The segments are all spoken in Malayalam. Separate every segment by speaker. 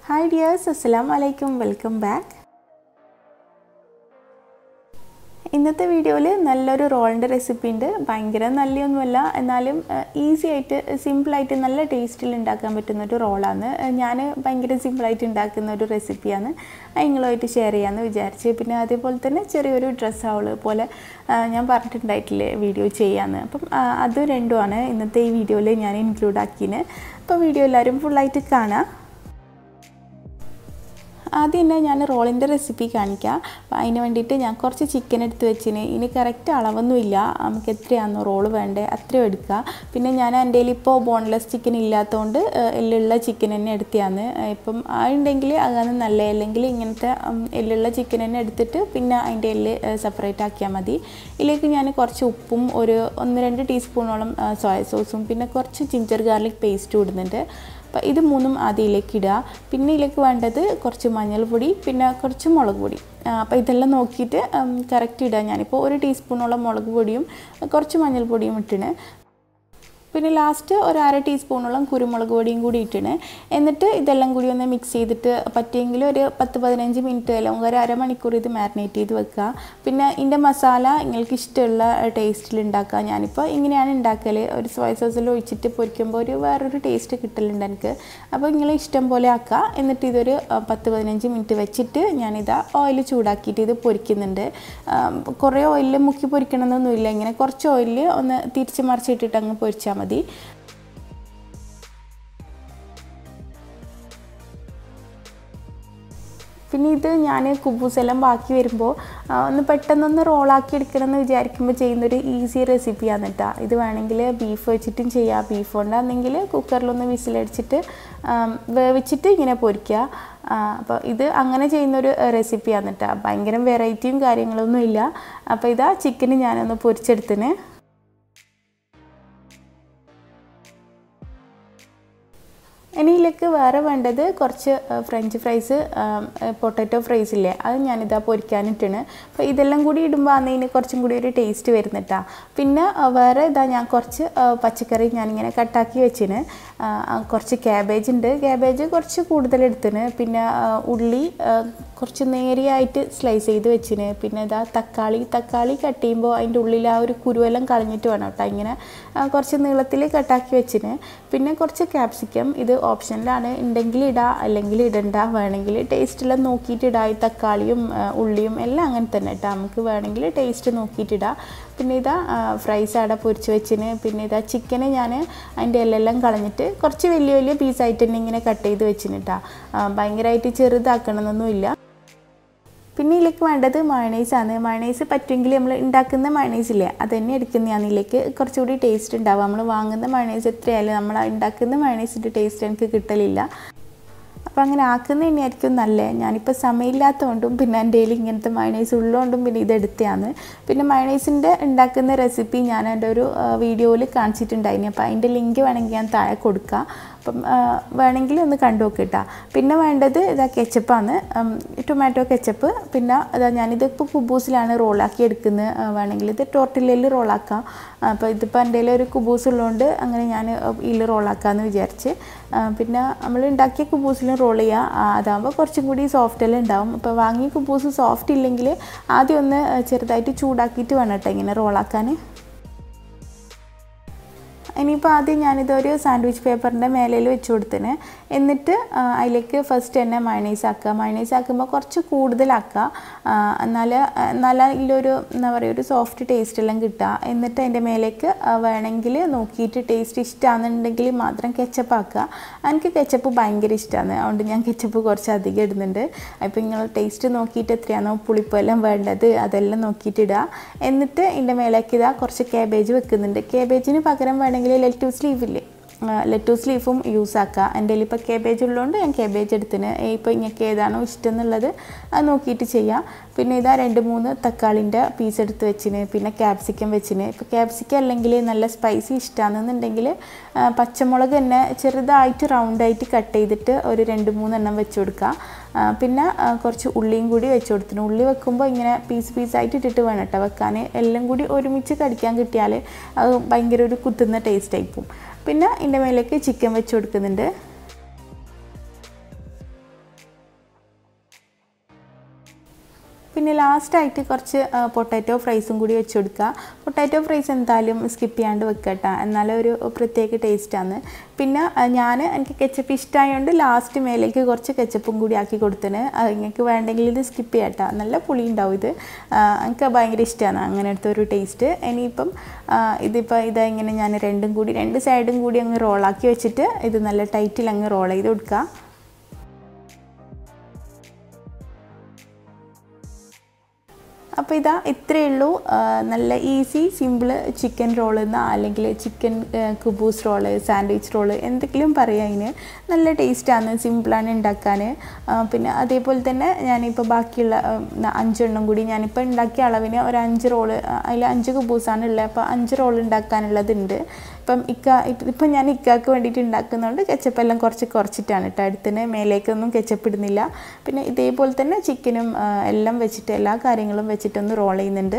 Speaker 1: ഹായ് ഡിയേഴ്സ് അസ്സലാം വലൈക്കും വെൽക്കം ബാക്ക് ഇന്നത്തെ വീഡിയോയിൽ നല്ലൊരു റോളിൻ്റെ റെസിപ്പി ഉണ്ട് ഭയങ്കര നല്ലയൊന്നുമല്ല എന്നാലും ഈസി ആയിട്ട് സിമ്പിളായിട്ട് നല്ല ടേസ്റ്റിൽ ഉണ്ടാക്കാൻ പറ്റുന്ന ഒരു റോളാണ് ഞാൻ ഭയങ്കര സിമ്പിളായിട്ട് ഉണ്ടാക്കുന്ന ഒരു റെസിപ്പിയാണ് നിങ്ങളുമായിട്ട് ഷെയർ ചെയ്യാമെന്ന് വിചാരിച്ച് പിന്നെ അതേപോലെ തന്നെ ചെറിയൊരു ഡ്രസ്സ് ആവൾ പോലെ ഞാൻ പറഞ്ഞിട്ടുണ്ടായിട്ടില്ലേ വീഡിയോ ചെയ്യാമെന്ന് അപ്പം അത് രണ്ടുമാണ് ഇന്നത്തെ ഈ വീഡിയോയിൽ ഞാൻ ഇൻക്ലൂഡ് ആക്കിയത് അപ്പോൾ വീഡിയോ എല്ലാവരും ഫുള്ളായിട്ട് കാണാം ആദ്യം തന്നെ ഞാൻ റോളിൻ്റെ റെസിപ്പി കാണിക്കാം അപ്പോൾ അതിന് വേണ്ടിയിട്ട് ഞാൻ കുറച്ച് ചിക്കൻ എടുത്ത് വെച്ചിന് ഇനി കറക്റ്റ് അളവൊന്നുമില്ല നമുക്ക് എത്രയാണെന്നോ റോള് വേണ്ടേ അത്രയും എടുക്കുക പിന്നെ ഞാൻ എൻ്റെ കയ്യിൽ ഇപ്പോൾ ബോൺലെസ് ചിക്കൻ ഇല്ലാത്തതുകൊണ്ട് എല്ലുള്ള ചിക്കൻ തന്നെ എടുത്തതാണ് ഇപ്പം അതുണ്ടെങ്കിൽ അതാണ് നല്ല അല്ലെങ്കിൽ ഇങ്ങനത്തെ എല്ലുള്ള ചിക്കൻ തന്നെ എടുത്തിട്ട് പിന്നെ അതിൻ്റെ എല്ല് സെപ്പറേറ്റ് ആക്കിയാൽ മതി ഇതിലേക്ക് ഞാൻ കുറച്ച് ഉപ്പും ഒരു ഒന്ന് രണ്ട് ടീസ്പൂണോളം സോയ സോസും പിന്നെ കുറച്ച് ജിഞ്ചർ ഗാർലിക് പേസ്റ്റ് ഇടുന്നുണ്ട് അപ്പോൾ ഇത് മൂന്നും ആദ്യയിലേക്ക് ഇടുക പിന്നെ ഇതിലേക്ക് വേണ്ടത് കുറച്ച് മഞ്ഞൾപ്പൊടി പിന്നെ കുറച്ച് മുളക് പൊടി അപ്പോൾ ഇതെല്ലാം നോക്കിയിട്ട് കറക്റ്റ് ഇടുക ഞാനിപ്പോൾ ഒരു ടീസ്പൂണോളം മുളക് പൊടിയും കുറച്ച് മഞ്ഞൾപ്പൊടിയും ഇട്ടിന് പിന്നെ ലാസ്റ്റ് ഒരു അര ടീസ്പൂണോളം കുരുമുളക് പൊടിയും കൂടി ഇട്ടിന് എന്നിട്ട് ഇതെല്ലാം കൂടി ഒന്ന് മിക്സ് ചെയ്തിട്ട് പറ്റിയെങ്കിൽ ഒരു പത്ത് പതിനഞ്ച് മിനിറ്റ് അല്ലെങ്കിൽ ഒരു അരമണിക്കൂർ ഇത് മാരിനേറ്റ് ചെയ്ത് വെക്കുക പിന്നെ ഇതിൻ്റെ മസാല നിങ്ങൾക്ക് ഇഷ്ടമുള്ള ടേസ്റ്റിൽ ഉണ്ടാക്കുക ഞാനിപ്പോൾ ഇങ്ങനെയാണ് ഉണ്ടാക്കൽ ഒരു സോയ സോസിൽ ഒഴിച്ചിട്ട് പൊരിക്കുമ്പോൾ ഒരു വേറൊരു ടേസ്റ്റ് കിട്ടലുണ്ട് എനിക്ക് അപ്പോൾ നിങ്ങൾ ഇഷ്ടം പോലെ ആക്കുക എന്നിട്ട് ഇതൊരു പത്ത് പതിനഞ്ച് മിനിറ്റ് വെച്ചിട്ട് ഞാനിതാ ഓയിൽ ചൂടാക്കിയിട്ട് ഇത് പൊരിക്കുന്നുണ്ട് കുറേ ഓയിലിൽ മുക്കി പൊരിക്കണമെന്നൊന്നുമില്ല ഇങ്ങനെ കുറച്ച് ഓയിലിൽ ഒന്ന് തിരിച്ച് മറിച്ചിട്ടിട്ട് അങ്ങ് പൊരിച്ചാൽ മതി മതി പിന്നെ ഇത് ഞാൻ കുബൂസെല്ലാം ബാക്കി വരുമ്പോൾ ഒന്ന് പെട്ടെന്നൊന്ന് റോളാക്കി എടുക്കണം എന്ന് വിചാരിക്കുമ്പോൾ ചെയ്യുന്നൊരു ഈസി റെസിപ്പിയാണ് കേട്ടോ ഇത് വേണമെങ്കിൽ ബീഫ് വെച്ചിട്ടും ചെയ്യാം ബീഫ് കൊണ്ടാണെങ്കിൽ കുക്കറിലൊന്ന് വിസിലടിച്ചിട്ട് വേവിച്ചിട്ട് ഇങ്ങനെ പൊരിക്കുക അപ്പോൾ ഇത് അങ്ങനെ ചെയ്യുന്നൊരു റെസിപ്പിയാണ് കേട്ടോ ഭയങ്കര വെറൈറ്റിയും കാര്യങ്ങളൊന്നും ഇല്ല അപ്പോൾ ഇതാ ചിക്കന് ഞാനൊന്ന് പൊരിച്ചെടുത്തിന് ഇനിയിലേക്ക് വേറെ വേണ്ടത് കുറച്ച് ഫ്രഞ്ച് ഫ്രൈസ് പൊട്ടാറ്റോ ഫ്രൈസ് ഇല്ലേ അത് ഞാനിതാ പൊരിക്കാനിട്ടാണ് അപ്പോൾ ഇതെല്ലാം കൂടി ഇടുമ്പോൾ അതിന് കുറച്ചും കൂടി ഒരു ടേസ്റ്റ് വരുന്നിട്ടാ പിന്നെ വേറെ ഇതാ ഞാൻ കുറച്ച് പച്ചക്കറി ഞാനിങ്ങനെ കട്ടാക്കി വെച്ചിന് കുറച്ച് ക്യാബേജ് ഉണ്ട് ക്യാബേജ് കുറച്ച് കൂടുതൽ എടുത്തിന് പിന്നെ ഉള്ളി കുറച്ച് നേരിയായിട്ട് സ്ലൈസ് ചെയ്ത് വെച്ചിന് പിന്നെ ഇതാ തക്കാളി തക്കാളി കട്ട് ചെയ്യുമ്പോൾ അതിൻ്റെ ഉള്ളിൽ ആ ഒരു കുരുവെല്ലാം കളഞ്ഞിട്ട് വേണം കേട്ടോ ഇങ്ങനെ കുറച്ച് നീളത്തിൽ കട്ടാക്കി വെച്ചിന് പിന്നെ കുറച്ച് ക്യാപ്സിക്കം ഇത് ഓപ്ഷനിലാണ് ഉണ്ടെങ്കിൽ ഇടാം അല്ലെങ്കിൽ ഇടണ്ട വേണമെങ്കിൽ ടേസ്റ്റെല്ലാം നോക്കിയിട്ട് ഇടാം ഈ തക്കാളിയും ഉള്ളിയും എല്ലാം അങ്ങനെ തന്നെ കേട്ടോ നമുക്ക് വേണമെങ്കിൽ ടേസ്റ്റ് നോക്കിയിട്ട് ഇടാം പിന്നെ ഇതാ ഫ്രൈസ് അവിടെ പൊരിച്ച് വെച്ചിന് പിന്നെ ഇതാ ചിക്കന് ഞാൻ അതിൻ്റെ എല്ലെല്ലാം കളഞ്ഞിട്ട് കുറച്ച് വലിയ വലിയ പീസായിട്ട് തന്നെ ഇങ്ങനെ കട്ട് ചെയ്ത് വെച്ചിന് കേട്ടോ ഭയങ്കരമായിട്ട് ചെറുതാക്കണമെന്നൊന്നുമില്ല പിന്നെ ഇതിലേക്ക് വേണ്ടത് മയണൈസാണ് മയണൈസ് പറ്റുമെങ്കിൽ നമ്മൾ ഉണ്ടാക്കുന്ന മയണൈസ് ഇല്ലേ അത് തന്നെ എടുക്കുന്നതാണ് ഇതിലേക്ക് കുറച്ചുകൂടി ടേസ്റ്റ് ഉണ്ടാവും നമ്മൾ വാങ്ങുന്ന മയണൈസ് എത്രയായാലും നമ്മൾ ഉണ്ടാക്കുന്ന മയണൈസിൻ്റെ ടേസ്റ്റ് എനിക്ക് കിട്ടലില്ല അപ്പോൾ അങ്ങനെ ആക്കുന്ന തന്നെയായിരിക്കും നല്ലത് ഞാനിപ്പോൾ സമയമില്ലാത്തതുകൊണ്ടും പിന്നെ എൻ്റെ കയ്യിൽ ഇങ്ങനത്തെ മയണൈസ് ഉള്ളതുകൊണ്ടും പിന്നെ ഇതെടുത്തതാണ് പിന്നെ മയണൈസിൻ്റെ ഉണ്ടാക്കുന്ന റെസിപ്പി ഞാൻ എൻ്റെ ഒരു വീഡിയോയിൽ കാണിച്ചിട്ടുണ്ടായിരുന്നു അപ്പോൾ അതിൻ്റെ ലിങ്ക് വേണമെങ്കിൽ ഞാൻ താഴെ കൊടുക്കാം അപ്പം വേണമെങ്കിൽ ഒന്ന് കണ്ടു നോക്കിട്ടാ പിന്നെ വേണ്ടത് ഇതാ കെച്ചപ്പാണ് ടൊമാറ്റോ കെച്ചപ്പ് പിന്നെ ഇതാ ഞാനിത് ഇപ്പോൾ കുബൂസിലാണ് റോളാക്കി എടുക്കുന്നത് വേണമെങ്കിൽ ഇത് ടോർട്ടില്ലയിൽ റോളാക്കാം അപ്പോൾ ഇതിപ്പോൾ എൻ്റെ ഒരു കുബൂസ് ഉള്ളതുകൊണ്ട് അങ്ങനെ ഞാൻ ഇതിൽ റോളാക്കാമെന്ന് വിചാരിച്ച് പിന്നെ നമ്മൾ ഉണ്ടാക്കിയ കുബൂസിലും റോൾ ചെയ്യുക അതാകുമ്പോൾ കുറച്ചും കൂടി സോഫ്റ്റെല്ലാം ഉണ്ടാവും അപ്പോൾ വാങ്ങിയ കുബൂസ് സോഫ്റ്റ് ഇല്ലെങ്കിൽ ആദ്യം ഒന്ന് ചെറുതായിട്ട് ചൂടാക്കിയിട്ട് വേണം കേട്ടോ ഇങ്ങനെ റോളാക്കാൻ ഇനിയിപ്പോൾ ആദ്യം ഞാനിതൊരു സാൻഡ്വിച്ച് പേപ്പറിൻ്റെ മേലയിൽ വെച്ച് കൊടുത്തിന് എന്നിട്ട് അതിലേക്ക് ഫസ്റ്റ് തന്നെ മയണൈസ് ആക്കുക മയണൈസ് ആക്കുമ്പോൾ കുറച്ച് കൂടുതലാക്കുക എന്നാൽ എന്നാൽ അതിലൊരു എന്താ പറയുക ഒരു സോഫ്റ്റ് ടേസ്റ്റ് എല്ലാം കിട്ടുക എന്നിട്ട് അതിൻ്റെ മേലേക്ക് വേണമെങ്കിൽ നോക്കിയിട്ട് ടേസ്റ്റ് ഇഷ്ടമാണെന്നുണ്ടെങ്കിൽ മാത്രം കെച്ചപ്പ് ആക്കുക എനിക്ക് കെച്ചപ്പ് ഭയങ്കര ഇഷ്ടമാണ് അതുകൊണ്ട് ഞാൻ കെച്ചപ്പ് കുറച്ച് അധികം ഇടുന്നുണ്ട് അപ്പോൾ നിങ്ങൾ ടേസ്റ്റ് നോക്കിയിട്ട് എത്രയാണോ പുളിപ്പെല്ലാം വേണ്ടത് അതെല്ലാം നോക്കിയിട്ട് ഇടുക എന്നിട്ട് ഇതിൻ്റെ മേലേക്ക് ഇതാ കുറച്ച് കാബേജ് വെക്കുന്നുണ്ട് കാബേജിന് പകരം വേണമെങ്കിൽ ലെറ്റൂസ് ലീവില്ലേ ലെറ്റൂസ് ലീഫും യൂസ് ആക്കുക എൻ്റെ കയ്യിൽ ഇപ്പോൾ കേബേജ് ഉള്ളതുകൊണ്ട് ഞാൻ കേബേജ് എടുത്തിന് ഇപ്പോൾ ഇങ്ങൾക്ക് ഏതാണോ ഇഷ്ടം എന്നുള്ളത് അത് നോക്കിയിട്ട് ചെയ്യാം പിന്നെ ഇതാ രണ്ട് മൂന്ന് തക്കാളിൻ്റെ പീസ് എടുത്ത് വെച്ചിന് പിന്നെ ക്യാപ്സിക്കം വെച്ചിന് ഇപ്പോൾ ക്യാപ്സിക്കം അല്ലെങ്കിൽ നല്ല സ്പൈസി ഇഷ്ടമാണെന്നുണ്ടെങ്കിൽ പച്ചമുളക് തന്നെ ചെറുതായിട്ട് റൗണ്ടായിട്ട് കട്ട് ചെയ്തിട്ട് ഒരു രണ്ട് മൂന്നെണ്ണം വെച്ച് കൊടുക്കുക പിന്നെ കുറച്ച് ഉള്ളിയും കൂടി വെച്ച് കൊടുത്തിന് ഉള്ളി വെക്കുമ്പോൾ ഇങ്ങനെ പീസ് പീസായിട്ട് ഇട്ടിട്ട് വേണം കേട്ടോ വെക്കാൻ എല്ലാം കൂടി ഒരുമിച്ച് കടിക്കാൻ കിട്ടിയാൽ അത് ഭയങ്കര ഒരു കുത്തുന്ന ടേസ്റ്റ് ആയിപ്പോവും പിന്നെ ഇതിൻ്റെ മേലേക്ക് ചിക്കൻ വെച്ച് കൊടുക്കുന്നുണ്ട് പിന്നെ ലാസ്റ്റായിട്ട് കുറച്ച് പൊട്ടാറ്റോ ഫ്രൈസും കൂടി വെച്ച് കൊടുക്കുക പൊട്ടാറ്റോ ഫ്രൈസ് എന്തായാലും സ്കിപ്പ് ചെയ്യാണ്ട് വെക്കട്ടെ എന്നാലും ഒരു പ്രത്യേക ടേസ്റ്റാണ് പിന്നെ ഞാൻ എനിക്ക് കെച്ചപ്പ് ഇഷ്ടമായതുകൊണ്ട് ലാസ്റ്റ് മേലേക്ക് കുറച്ച് കെച്ചപ്പും കൂടി ആക്കി കൊടുത്തിന് നിങ്ങൾക്ക് വേണ്ടെങ്കിൽ ഇത് സ്കിപ്പ് ചെയ്യട്ടോ നല്ല പുളി ഉണ്ടാവും ഇത് എനിക്ക് ഭയങ്കര ഇഷ്ടമാണ് അങ്ങനത്തെ ഒരു ടേസ്റ്റ് ഇനിയിപ്പം ഇതിപ്പോൾ ഇതാ ഇങ്ങനെ ഞാൻ രണ്ടും കൂടി രണ്ട് സൈഡും കൂടി അങ്ങ് റോളാക്കി വെച്ചിട്ട് ഇത് നല്ല ടൈറ്റിൽ അങ്ങ് റോൾ ചെയ്ത് കൊടുക്കുക അപ്പോൾ ഇതാ ഇത്രയേ ഉള്ളൂ നല്ല ഈസി സിമ്പിൾ ചിക്കൻ റോൾ എന്ന അല്ലെങ്കിൽ ചിക്കൻ കുബൂസ് റോള് സാൻഡ്വിച്ച് റോള് എന്തെങ്കിലും പറയാം അതിന് നല്ല ടേസ്റ്റാണ് സിമ്പിളാണ് ഉണ്ടാക്കാൻ പിന്നെ അതേപോലെ തന്നെ ഞാനിപ്പോൾ ബാക്കിയുള്ള അഞ്ചെണ്ണം കൂടി ഞാനിപ്പോൾ ഉണ്ടാക്കിയ അളവിന് ഒരു അഞ്ച് റോള് അതിൽ അഞ്ച് കുബൂസാണ് ഉള്ളത് അപ്പോൾ അഞ്ച് റോൾ ഉണ്ടാക്കാനുള്ളതുണ്ട് ഇപ്പം ഇക്ക ഇപ്പം ഞാൻ ഇക്കാക്ക് വേണ്ടിയിട്ട് ഉണ്ടാക്കുന്നതുകൊണ്ട് കെച്ചപ്പ് എല്ലാം കുറച്ച് കുറച്ചിട്ടാണ് കേട്ടോ അടുത്തിന് മേലേക്കൊന്നും കെച്ചപ്പ് ഇടുന്നില്ല പിന്നെ ഇതേപോലെ തന്നെ ചിക്കനും എല്ലാം വെച്ചിട്ട് എല്ലാ കാര്യങ്ങളും വെച്ചിട്ടൊന്ന് റോൾ ചെയ്യുന്നുണ്ട്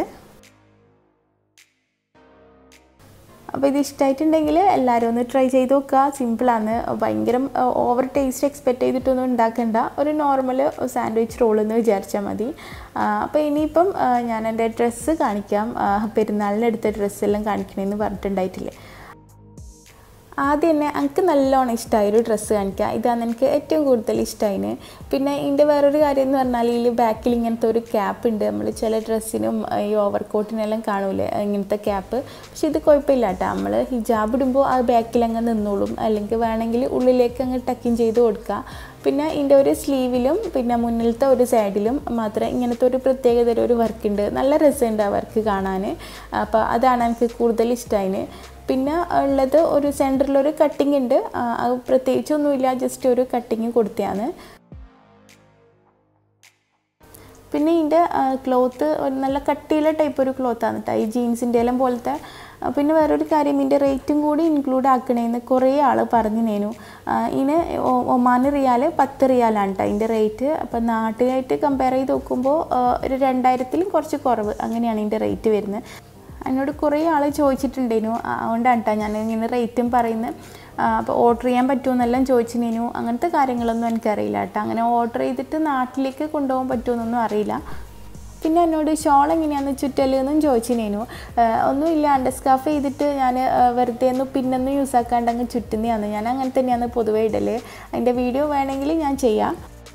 Speaker 1: അപ്പോൾ ഇത് ഇഷ്ടമായിട്ടുണ്ടെങ്കിൽ എല്ലാവരും ഒന്ന് ട്രൈ ചെയ്ത് നോക്കുക സിമ്പിളാണ് ഭയങ്കര ഓവർ ടേസ്റ്റ് എക്സ്പെക്റ്റ് ചെയ്തിട്ടൊന്നും ഉണ്ടാക്കണ്ട ഒരു നോർമൽ സാൻഡ്വിച്ച് റോൾ എന്ന് വിചാരിച്ചാൽ മതി അപ്പോൾ ഇനിയിപ്പം ഞാൻ എൻ്റെ ഡ്രസ്സ് കാണിക്കാം പെരുന്നാളിന് എടുത്ത ഡ്രസ്സെല്ലാം കാണിക്കണമെന്ന് പറഞ്ഞിട്ടുണ്ടായിട്ടില്ലേ ആദ്യം തന്നെ എനിക്ക് നല്ലോണം ഇഷ്ടമായ ഒരു ഡ്രസ്സ് കാണിക്കുക ഇതാണ് എനിക്ക് ഏറ്റവും കൂടുതൽ ഇഷ്ടമായിന് പിന്നെ ഇതിൻ്റെ വേറൊരു കാര്യം എന്ന് പറഞ്ഞാൽ ഇതിൽ ബാക്കിൽ ഇങ്ങനത്തെ ഒരു ക്യാപ്പ് ഉണ്ട് നമ്മൾ ചില ഡ്രസ്സിനും ഈ ഓവർ കോട്ടിനെല്ലാം കാണൂലേ ഇങ്ങനത്തെ ക്യാപ്പ് പക്ഷെ ഇത് കുഴപ്പമില്ല കേട്ടോ നമ്മൾ ഹിജാബ് ഇടുമ്പോൾ അത് ബാക്കിൽ അങ്ങ് നിന്നോളും അല്ലെങ്കിൽ വേണമെങ്കിൽ ഉള്ളിലേക്ക് അങ്ങ് ടക്കിങ് ചെയ്ത് കൊടുക്കുക പിന്നെ ഇതിൻ്റെ ഒരു സ്ലീവിലും പിന്നെ മുന്നിലത്തെ ഒരു സൈഡിലും മാത്രം ഇങ്ങനത്തെ ഒരു പ്രത്യേകതരം ഒരു വർക്ക് ഉണ്ട് നല്ല രസമുണ്ട് ആ വർക്ക് കാണാൻ അപ്പോൾ അതാണ് എനിക്ക് കൂടുതൽ ഇഷ്ടമായിന് പിന്നെ ഉള്ളത് ഒരു സെൻറ്ററിലൊരു കട്ടിങ് ഉണ്ട് അത് പ്രത്യേകിച്ചൊന്നുമില്ല ജസ്റ്റ് ഒരു കട്ടിങ് കൊടുത്തതാണ് പിന്നെ ഇതിൻ്റെ ക്ലോത്ത് ഒരു നല്ല കട്ടിയുള്ള ടൈപ്പ് ഒരു ക്ലോത്താണ് കേട്ടോ ഈ ജീൻസിൻ്റെ എല്ലാം പോലത്തെ പിന്നെ വേറൊരു കാര്യം ഇതിൻ്റെ റേറ്റും കൂടി ഇൻക്ലൂഡ് ആക്കണേന്ന് കുറേ ആൾ പറഞ്ഞിനേനു ഇതിന് ഒമാൻ റിയാൽ പത്ത് റിയാലാണ് കേട്ടോ ഇതിൻ്റെ റേറ്റ് അപ്പം നാട്ടിലായിട്ട് കമ്പയർ ചെയ്ത് നോക്കുമ്പോൾ ഒരു രണ്ടായിരത്തിലും കുറച്ച് കുറവ് അങ്ങനെയാണ് ഇതിൻ്റെ റേറ്റ് വരുന്നത് എന്നോട് കുറേ ആൾ ചോദിച്ചിട്ടുണ്ടേനു അതുകൊണ്ടാണ് കേട്ടോ ഞാൻ ഇങ്ങനെ റേറ്റും പറയുന്നത് അപ്പോൾ ഓർഡർ ചെയ്യാൻ പറ്റുമെന്നെല്ലാം ചോദിച്ചിനു അങ്ങനത്തെ കാര്യങ്ങളൊന്നും എനിക്കറിയില്ല കേട്ടോ അങ്ങനെ ഓർഡർ ചെയ്തിട്ട് നാട്ടിലേക്ക് കൊണ്ടുപോകാൻ പറ്റുമെന്നൊന്നും അറിയില്ല പിന്നെ എന്നോട് ഷോൾ എങ്ങനെയാണെന്ന് ചുറ്റലെന്നും ചോദിച്ചിനേനു ഒന്നുമില്ല അണ്ടർസ്കാഫ് ചെയ്തിട്ട് ഞാൻ വെറുതെ ഒന്ന് പിന്നൊന്നും യൂസ് ആക്കാണ്ട് അങ്ങ് ചുറ്റുന്നതാണ് ഞാൻ അങ്ങനെ തന്നെയാണ് പൊതുവേ ഇടൽ അതിൻ്റെ വീഡിയോ വേണമെങ്കിൽ ഞാൻ ചെയ്യാം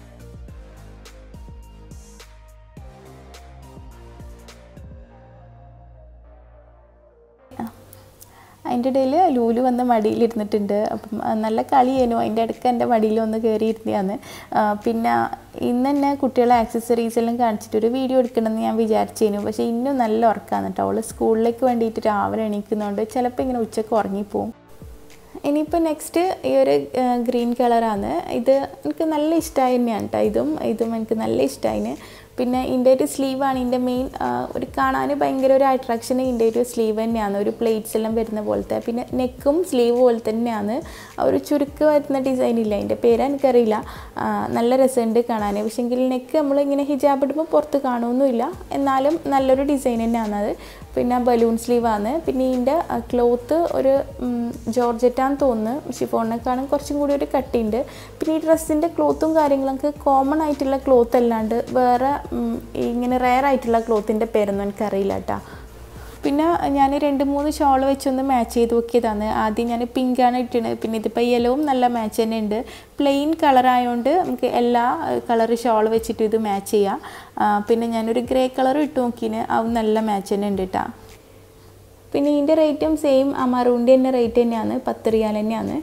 Speaker 1: അതിൻ്റെ ഇടയിൽ ലൂല് വന്ന് മടിയിലിരുന്നിട്ടുണ്ട് അപ്പം നല്ല കളിയേനു അതിൻ്റെ ഇടയ്ക്ക് എൻ്റെ മടിയിൽ ഒന്ന് കയറിയിരുന്നതാണ് പിന്നെ ഇന്ന് തന്നെ കുട്ടികളെ ആക്സസറീസ് എല്ലാം കാണിച്ചിട്ട് ഒരു വീഡിയോ എടുക്കണമെന്ന് ഞാൻ വിചാരിച്ചേനു പക്ഷേ ഇന്നും നല്ല ഉറക്കാണ് കേട്ടോ അവൾ സ്കൂളിലേക്ക് വേണ്ടിയിട്ട് രാവിലെ എണീക്കുന്നതുകൊണ്ട് ചിലപ്പോൾ ഇങ്ങനെ ഉച്ചയ്ക്ക് ഉറങ്ങിപ്പോവും ഇനിയിപ്പോൾ നെക്സ്റ്റ് ഈ ഒരു ഗ്രീൻ കളറാണ് ഇത് എനിക്ക് നല്ല ഇഷ്ടമായി തന്നെയാണ് കേട്ടോ ഇതും ഇതും എനിക്ക് നല്ല ഇഷ്ടമായിന് പിന്നെ ഇതിൻ്റെ ഒരു സ്ലീവാണ് ഇതിൻ്റെ മെയിൻ ഒരു കാണാൻ ഭയങ്കര ഒരു അട്രാക്ഷൻ ഇതിൻ്റെ ഒരു സ്ലീവ് തന്നെയാണ് ഒരു പ്ലേറ്റ്സ് എല്ലാം വരുന്ന പോലത്തെ പിന്നെ നെക്കും സ്ലീവ് പോലെ തന്നെയാണ് ഒരു ചുരുക്ക് വരുന്ന ഡിസൈൻ ഇല്ല അതിൻ്റെ പേര് എനിക്കറിയില്ല നല്ല രസമുണ്ട് കാണാൻ പക്ഷേങ്കിൽ നെക്ക് നമ്മളിങ്ങനെ ഹിജാബ് ഇടുമ്പോൾ പുറത്ത് കാണുമൊന്നുമില്ല എന്നാലും നല്ലൊരു ഡിസൈൻ തന്നെയാണ് അത് പിന്നെ ബലൂൺ സ്ലീവാണ് പിന്നെ ഇതിൻ്റെ ക്ലോത്ത് ഒരു ജോർജറ്റാന്ന് തോന്നുന്നു ഷിഫോണിനെക്കാളും കുറച്ചും കൂടി ഒരു കട്ടിയുണ്ട് പിന്നെ ഈ ഡ്രസ്സിൻ്റെ ക്ലോത്തും കാര്യങ്ങളൊക്കെ കോമൺ ആയിട്ടുള്ള ക്ലോത്ത് അല്ലാണ്ട് വേറെ ഇങ്ങനെ റെയർ ആയിട്ടുള്ള ക്ലോത്തിൻ്റെ പേരൊന്നും എനിക്കറിയില്ല കേട്ടോ പിന്നെ ഞാൻ രണ്ട് മൂന്ന് ഷോൾ വെച്ചൊന്ന് മാച്ച് ചെയ്ത് നോക്കിയതാണ് ആദ്യം ഞാൻ പിങ്കാണ് ഇട്ടത് പിന്നെ ഇതിപ്പോൾ യെല്ലോവും നല്ല മാച്ച് തന്നെ ഉണ്ട് പ്ലെയിൻ കളറായതുകൊണ്ട് നമുക്ക് എല്ലാ കളർ ഷോൾ വെച്ചിട്ട് ഇത് മാച്ച് ചെയ്യാം പിന്നെ ഞാനൊരു ഗ്രേ കളർ ഇട്ട് നോക്കിന് അതും നല്ല മാച്ച് തന്നെ ഉണ്ട് കേട്ടോ പിന്നെ ഇതിൻ്റെ റേറ്റും സെയിം ആ മറൂണിൻ്റെ തന്നെ റേറ്റ് തന്നെയാണ് പത്ത് റിയാൽ തന്നെയാണ്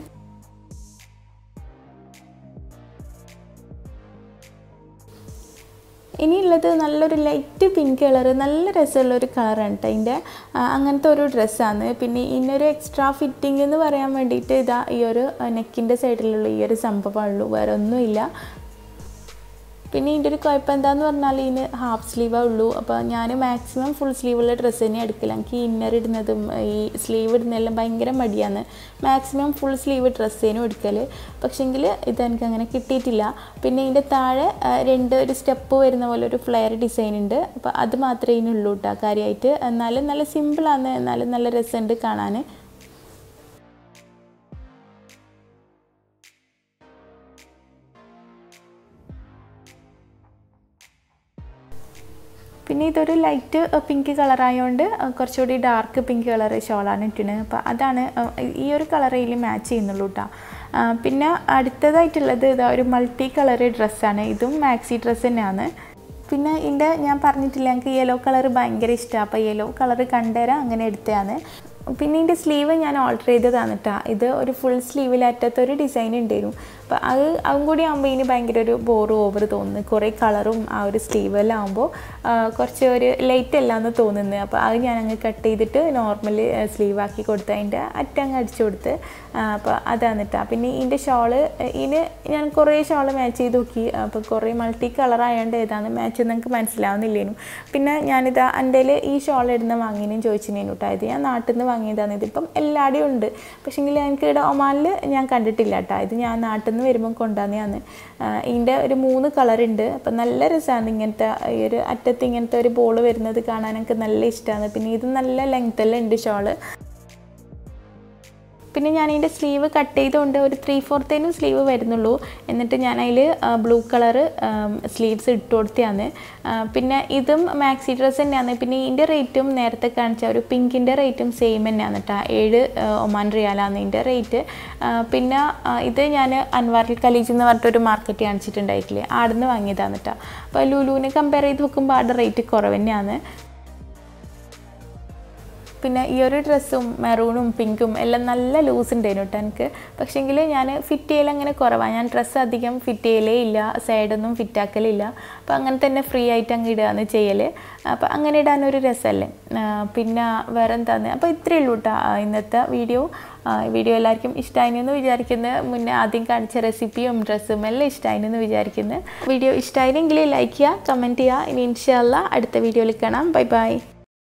Speaker 1: ഇനിയുള്ളത് നല്ലൊരു ലൈറ്റ് പിങ്ക് കളർ നല്ല രസമുള്ള ഒരു കളറാണ് കേട്ടോ അതിൻ്റെ അങ്ങനത്തെ ഒരു ഡ്രസ്സാണ് പിന്നെ ഇതിനൊരു എക്സ്ട്രാ ഫിറ്റിംഗ് എന്ന് പറയാൻ വേണ്ടിയിട്ട് ഇതാ ഈ ഒരു നെക്കിൻ്റെ സൈഡിലുള്ള ഈ ഒരു സംഭവമുള്ളൂ വേറെ ഒന്നുമില്ല പിന്നെ ഇതിൻ്റെ ഒരു കുഴപ്പം എന്താന്ന് പറഞ്ഞാൽ ഇതിന് ഹാഫ് സ്ലീവേ ഉള്ളൂ അപ്പോൾ ഞാൻ മാക്സിമം ഫുൾ സ്ലീവുള്ള ഡ്രസ്സ് തന്നെ എടുക്കില്ല എനിക്ക് ഇന്നർ ഇടുന്നതും ഈ സ്ലീവ് ഇടുന്നതെല്ലാം ഭയങ്കര മടിയാണ് മാക്സിമം ഫുൾ സ്ലീവ് ഡ്രസ്സേനും എടുക്കൽ പക്ഷേങ്കിൽ ഇതെനിക്ക് അങ്ങനെ കിട്ടിയിട്ടില്ല പിന്നെ ഇതിൻ്റെ താഴെ രണ്ട് ഒരു സ്റ്റെപ്പ് വരുന്ന പോലെ ഒരു ഫ്ലെയർ ഡിസൈൻ ഉണ്ട് അപ്പോൾ അത് മാത്രമേ ഇതിനുള്ളൂ കേട്ടോ കാര്യമായിട്ട് എന്നാലും നല്ല സിമ്പിളാണ് എന്നാലും നല്ല രസമുണ്ട് കാണാൻ പിന്നെ ഇതൊരു ലൈറ്റ് പിങ്ക് കളറായതുകൊണ്ട് കുറച്ചുകൂടി ഡാർക്ക് പിങ്ക് കളർ ഷോളാണ് ഇട്ടിന് അപ്പോൾ അതാണ് ഈ ഒരു കളറയിൽ മാച്ച് ചെയ്യുന്നുള്ളൂ കേട്ടോ പിന്നെ അടുത്തതായിട്ടുള്ളത് ഇതാ ഒരു മൾട്ടി കളർ ഡ്രസ്സാണ് ഇതും മാക്സി ഡ്രസ്സ് തന്നെയാണ് പിന്നെ ഇതിൻ്റെ ഞാൻ പറഞ്ഞിട്ടില്ല എനിക്ക് യെല്ലോ കളർ ഭയങ്കര ഇഷ്ടമാണ് അപ്പോൾ യെല്ലോ കളർ കണ്ടുതരാം അങ്ങനെ എടുത്തതാണ് പിന്നെ ഇതിൻ്റെ സ്ലീവ് ഞാൻ ഓൾട്ടർ ചെയ്തതാണ് കേട്ടോ ഇത് ഒരു ഫുൾ സ്ലീവിലറ്റത്തൊരു ഡിസൈൻ ഉണ്ടായിരുന്നു അപ്പോൾ അത് അതും കൂടി ആകുമ്പോൾ ഇതിന് ഭയങ്കര ഒരു ബോറ് ഓവർ തോന്നുന്നു കുറേ കളറും ആ ഒരു സ്ലീവെല്ലാം ആകുമ്പോൾ കുറച്ച് ഒരു ലൈറ്റ് അല്ല എന്ന് തോന്നുന്നത് അപ്പോൾ അത് ഞാൻ അങ്ങ് കട്ട് ചെയ്തിട്ട് നോർമലി സ്ലീവ് ആക്കി കൊടുത്ത് അതിൻ്റെ അറ്റങ്ങ് അടിച്ചു കൊടുത്ത് അപ്പോൾ അതാണ് കേട്ടോ പിന്നെ ഇതിൻ്റെ ഷോള് ഇതിന് ഞാൻ കുറേ ഷോള് മാച്ച് ചെയ്ത് നോക്കി അപ്പോൾ കുറേ മൾട്ടി കളർ ആയതുകൊണ്ട് ഏതാണ് മാച്ച് നിങ്ങൾക്ക് മനസ്സിലാവുന്നില്ലേനും പിന്നെ ഞാനിത് എൻ്റെ ഈ ഷോൾ ഇടുന്ന വാങ്ങിനും ചോദിച്ചിനേനു കേട്ടോ ഇത് ഞാൻ നാട്ടിൽ നിന്ന് വാങ്ങിയതാണ് ഇതിപ്പം എല്ലാവരുടെയും ഉണ്ട് പക്ഷേങ്കിൽ എനിക്ക് ഇവിടെ ഒമാനിൽ ഞാൻ കണ്ടിട്ടില്ല കേട്ടോ ഇത് ഞാൻ നാട്ടിൽ നിന്ന് വരുമ്പോൾ കൊണ്ടുവന്നതാണ് ഇതിൻ്റെ ഒരു മൂന്ന് കളറുണ്ട് അപ്പം നല്ല രസമാണ് ഇങ്ങനത്തെ ഈ ഒരു അറ്റത്ത് ഇങ്ങനത്തെ ഒരു ബോൾ വരുന്നത് കാണാൻ എനിക്ക് നല്ല ഇഷ്ടമാണ് പിന്നെ ഇത് നല്ല ലെങ്ത്തെല്ലാം ഉണ്ട് ഷോള് പിന്നെ ഞാൻ ഇതിൻ്റെ സ്ലീവ് കട്ട് ചെയ്തുകൊണ്ട് ഒരു ത്രീ ഫോർത്തേനും സ്ലീവ് വരുന്നുള്ളൂ എന്നിട്ട് ഞാൻ അതിൽ ബ്ലൂ കളറ് സ്ലീവ്സ് ഇട്ട് കൊടുത്തതാണ് പിന്നെ ഇതും മാക്സി ഡ്രസ്സ് തന്നെയാണ് പിന്നെ ഇതിൻ്റെ റേറ്റും നേരത്തെ കാണിച്ച ഒരു പിങ്കിൻ്റെ റേറ്റും സെയിം തന്നെയാണ് കേട്ടോ ഏഴ് ഒമാൻ റിയാലാണ് ഇതിൻ്റെ റേറ്റ് പിന്നെ ഇത് ഞാൻ അൻവാറിൽ കലീജ് എന്ന് പറഞ്ഞിട്ടൊരു മാർക്കറ്റ് കാണിച്ചിട്ടുണ്ടായിട്ടില്ലേ ആടെ നിന്ന് വാങ്ങിയതാണ് കേട്ടോ അപ്പോൾ ലുലുവിനെ കമ്പയർ ചെയ്ത് നോക്കുമ്പോൾ ആടെ റേറ്റ് കുറവ് തന്നെയാണ് പിന്നെ ഈ ഒരു ഡ്രസ്സും മെറൂണും പിങ്കും എല്ലാം നല്ല ലൂസ് ഉണ്ടായിരുന്നു കേട്ടോ എനിക്ക് പക്ഷേങ്കിൽ ഞാൻ ഫിറ്റ് ചെയ്യൽ അങ്ങനെ കുറവാണ് ഞാൻ ഡ്രസ്സ് അധികം ഫിറ്റ് ചെയ്യലേ ഇല്ല സൈഡൊന്നും ഫിറ്റാക്കലില്ല അപ്പോൾ അങ്ങനെ തന്നെ ഫ്രീ ആയിട്ട് അങ്ങ് ഇടുകയാണ് ചെയ്യൽ അപ്പോൾ അങ്ങനെ ഇടാനൊരു രസമല്ലേ പിന്നെ വേറെ എന്താന്ന് അപ്പോൾ ഇത്രയേ ഉള്ളൂ കേട്ടോ ഇന്നത്തെ വീഡിയോ വീഡിയോ എല്ലാവർക്കും ഇഷ്ടമായിരുന്നു വിചാരിക്കുന്നത് മുന്നേ ആദ്യം കാണിച്ച റെസിപ്പിയും ഡ്രസ്സും എല്ലാം ഇഷ്ടമായിരുന്നു വിചാരിക്കുന്നത് വീഡിയോ ഇഷ്ടമായിരുന്നെങ്കിൽ ലൈക്ക് ചെയ്യുക കമൻറ്റ് ചെയ്യുക ഇനി ഇൻഷാല്ല അടുത്ത വീഡിയോയിൽ കാണാം ബൈ ബൈ